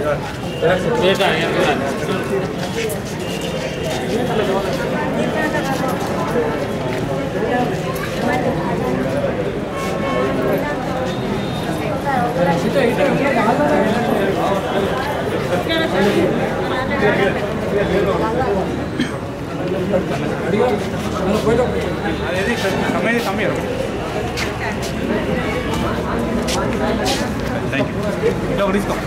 సమయ సమయం thank you ఒకటి తీసుకో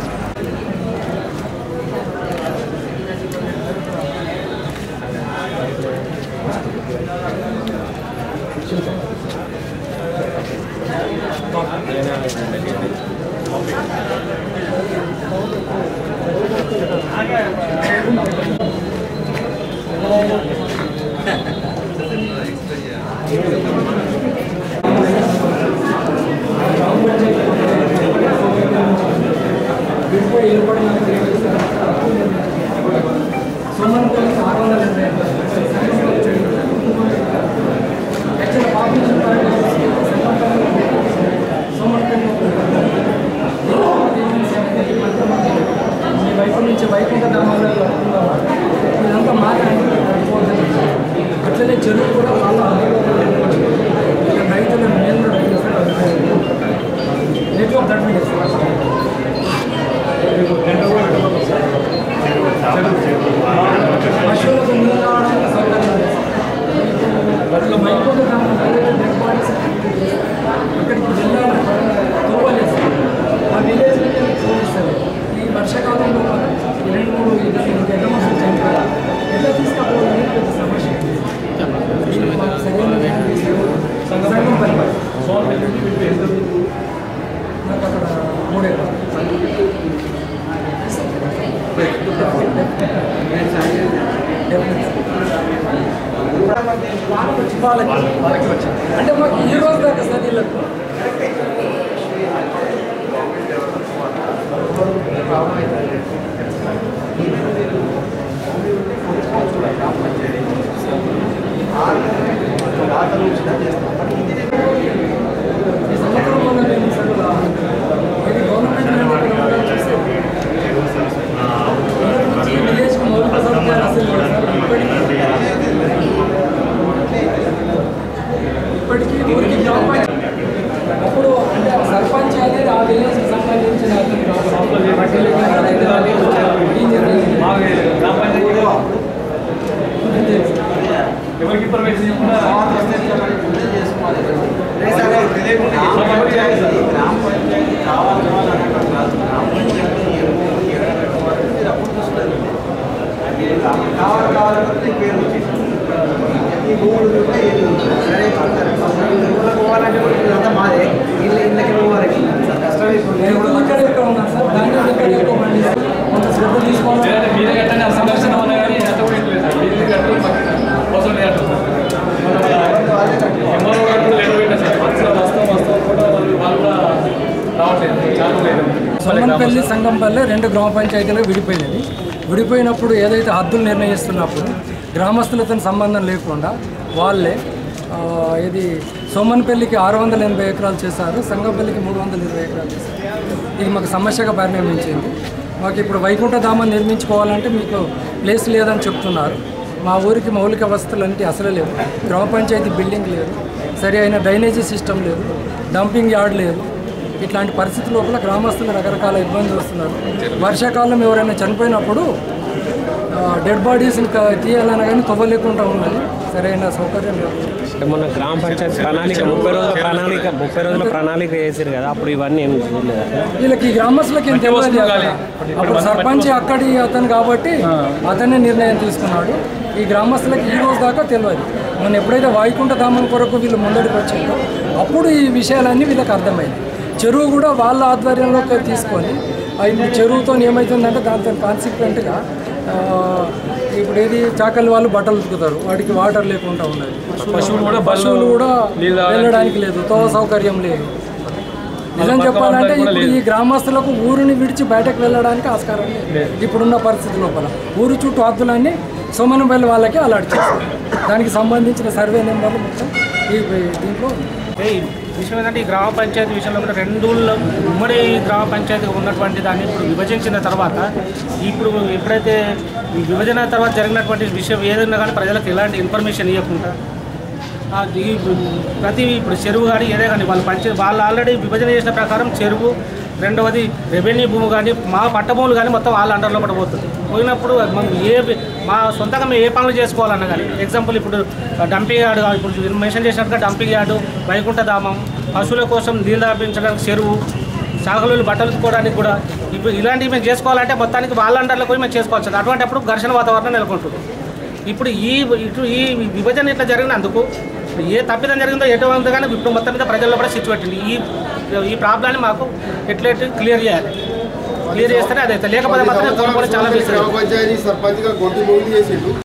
వైపు నుంచి వైకుంఠ ధామాల్లో ఇదంతా మాట్లాడి అట్లనే చెరువు కూడా వాళ్ళ రైతుల మేలు నెట్వర్క్ దట్ మీన్స్ పశువులకు నీళ్ళు రావడానికి సౌకర్యం లేదు. అట్లా వైకుంఠ ధామం ఏదైతే డెడ్ బాడీస్ అక్కడికి వెళ్ళాలి తోవలేదు ఆ విలేజ్ చూపిస్తారు ఈ వర్షాకాలంలో ఈ రెండు మూడు ఇది గడ్డ మనుషులు చనిపోయారు ఎట్లా తీసుకపోవాలని పెద్ద సమస్య ఇది మాకు సరైన న్యాయం చేశారు. సంఘం పని నాకు అక్కడ మూడే వాళ్ళకి వాళ్ళకి వచ్చింది అంటే మాకు ఈ రోజు దాకా సార్ వీళ్ళకు ఈ సంవత్సరం వల్ల మేము అసలు ఇది గవర్నమెంట్ నిర్ణయం చేసేది. మొదటి నుంచి ఈ విలేజ్కి మౌలిక సదుపాయాలు అసలు లేవు సార్. ఇప్పటికీ ఇప్పటికీ ఊరికి గ్రామ పంచాయతీ అప్పుడు అంటే ఆ సర్పంచ్ అనేది ఆ విలేజ్కి సంబంధించిన అతను కాబట్టి పట్టేలు కానీ రైతు కానీ ఈ నిర్ణయం అంతే. ఎవరికి పర్మిషన్ ఇవ్వకుండా కావాలి కావాలంటే పేరు వచ్చేసి ఈ భూములు కూడా ఏమి సరే ఊళ్ళో పోవాలంటే కూడా ఇదంతా మాదే ఇల్లు ఇళ్ళకి పోవాలి కష్టమే ఇప్పుడు నేను కూడా రైతులు ఇక్కడ ఎక్కువ ఉన్నారు సార్ ధాన్యం ఇక్కడ ఎక్కువ పండిస్తారు కొంత శ్రద్ధ తీసుకోవాలి లేదంటే మీరే కట్టండి ఆ సందర్శన ఉన్నా కానీ ఎంత కూడా లేదు సార్ మీరే కట్టి మాకు అవసరం లేదు ఎంఆర్ఓ గారు కూడా లెటర్ పెట్టారు సార్ వస్తాం వస్తాం వస్తాం కూడా వాళ్ళు వాళ్ళు కూడా రావట్లేదు చాలా లేదు సొమ్మన్పల్లి సంగంపల్లి రెండు గ్రామ పంచాయతీలు విడిపోయినవి విడిపోయినప్పుడు ఏదైతే హద్దులు నిర్ణయిస్తున్నప్పుడు గ్రామస్తులతో సంబంధం లేకుండా వాళ్ళే ఆ, ఇది సోమన్పల్లికి ఆరు వందల ఎనభై ఎకరాలు చేశారు సంగంపల్లికి మూడు వందల ఇరవై ఎకరాలు చేశారు ఇది మాకు సమస్యగా పరిణమించింది మాకు ఇప్పుడు వైకుంఠధామం నిర్మించుకోవాలంటే మీకు ప్లేస్ లేదని చెప్తున్నారు మా ఊరికి మౌలిక వసతులు అంటే అసలు లేవు గ్రామ పంచాయతీ బిల్డింగ్ లేదు సరి అయిన డ్రైనేజీ సిస్టమ్ లేదు డంపింగ్ యార్డ్ లేదు ఇట్లాంటి పరిస్థితుల లోపల గ్రామస్తులు రకరకాల ఇబ్బందులు వస్తున్నారు వర్షాకాలం ఎవరైనా చనిపోయినప్పుడు డెడ్ బాడీస్ని తీయాలన్నా కానీ తవ్వలేకుండా ఉన్నది సరైన సౌకర్యం లేదు అంటే మొన్న గ్రామ పంచాయతీ ప్రణాళిక ముప్పై రోజుల ప్రణాళిక ముప్పై రోజుల ప్రణాళిక చేశారు కదా అప్పుడు ఇవన్నీ ఏం చూడలేదు వీళ్ళకి ఈ గ్రామస్తులకి ఏం తెలియదు అక్కడ. అప్పుడు సర్పంచ్ అక్కడి అతను కాబట్టి అతనే నిర్ణయం తీసుకున్నాడు ఈ గ్రామస్తులకి ఈ రోజు దాకా తెలియదు మొన్న ఎప్పుడైతే వాయుకుంఠ ధామం కొరకు వీళ్ళు ముందడికి వచ్చిందో అప్పుడు ఈ విషయాలన్నీ వీళ్ళకి అర్థమైంది చెరువు కూడా వాళ్ళ ఆధ్వర్యంలోకి తీసుకొని ఆ ఇప్పుడు చెరువుతో ఏమవుతుందంటే దాంతో కాన్సిక్వెంట్గా ఇప్పుడు ఏది చాకలి వాళ్ళు బట్టలు ఉతుకుతారు వాటికి వాటర్ లేకుండా ఉన్నది పశువులు కూడా పశువులు కూడా నీళ్ళు వెళ్ళడానికి లేదు తో సౌకర్యం లేదు నిజం చెప్పాలంటే ఇప్పుడు ఈ గ్రామస్తులకు ఊరిని విడిచి బయటకు వెళ్ళడానికి ఆస్కారం లేదు ఇప్పుడున్న పరిస్థితి లోపల ఊరు చుట్టూ హద్దులన్నీ సోమనపల్లి వాళ్ళకి అలాట్ చేస్తారు దానికి సంబంధించిన సర్వే నెంబర్లు మొత్తం ఈ దీంట్లో ఉంది. అంటే ఈ విషయం ఏంటంటే ఈ గ్రామ పంచాయతీ విషయంలో కూడా రెండు ఊళ్ళో ఉమ్మడి గ్రామ పంచాయతీ ఉన్నటువంటి దాన్ని ఇప్పుడు విభజించిన తర్వాత ఇప్పుడు ఎప్పుడైతే ఈ విభజన తర్వాత జరిగినటువంటి విషయం ఏదైనా కానీ ప్రజలకు ఎలాంటి ఇన్ఫర్మేషన్ ఇవ్వకుండా ఆ ఈ ప్రతి ఇప్పుడు చెరువు కానీ ఏదే కానీ వాళ్ళు పంచ వాళ్ళు ఆల్రెడీ విభజన చేసిన ప్రకారం చెరువు రెండవది రెవెన్యూ భూమి కానీ మా పట్ట భూములు కానీ మొత్తం వాళ్ళ అండర్లో కూడా పోతుంది పోయినప్పుడు మనం ఏ మా సొంతంగా మేము ఏ పనులు చేసుకోవాలన్నా కానీ ఎగ్జాంపుల్ ఇప్పుడు డంపింగ్ యార్డ్ ఇప్పుడు మెన్షన్ చేసినట్టుగా డంపింగ్ యార్డు వైకుంఠ ధామం పశువుల కోసం నీళ్ళు దాపించడానికి చెరువు సాగులు బట్టలు ఉతుక్కోవడానికి కూడా ఇప్పుడు ఇలాంటివి మేము చేసుకోవాలంటే మొత్తానికి వాళ్ళ అండర్లో పోయి మేము చేసుకోవాల్సింది అటువంటి అప్పుడు ఘర్షణ వాతావరణం నెలకొంటుంది ఇప్పుడు ఈ ఇటు ఈ విభజన ఇట్లా జరిగినందుకు ఏ తప్పిదం జరిగిందో ఎటువంటి కానీ ఇప్పుడు మొత్తం మీద ప్రజల్లో కూడా స్విచ్ పెట్టింది ఈ ఈ ప్రాబ్లాన్ని మాకు ఎట్లెట్ క్లియర్ చేయాలి క్లియర్ చేస్తేనే అదైతే లేకపోతే మాత్రం కూడా చాలా గ్రామ పంచాయతీ సర్పంచ్గా గొంతు మూవీ చేసిండు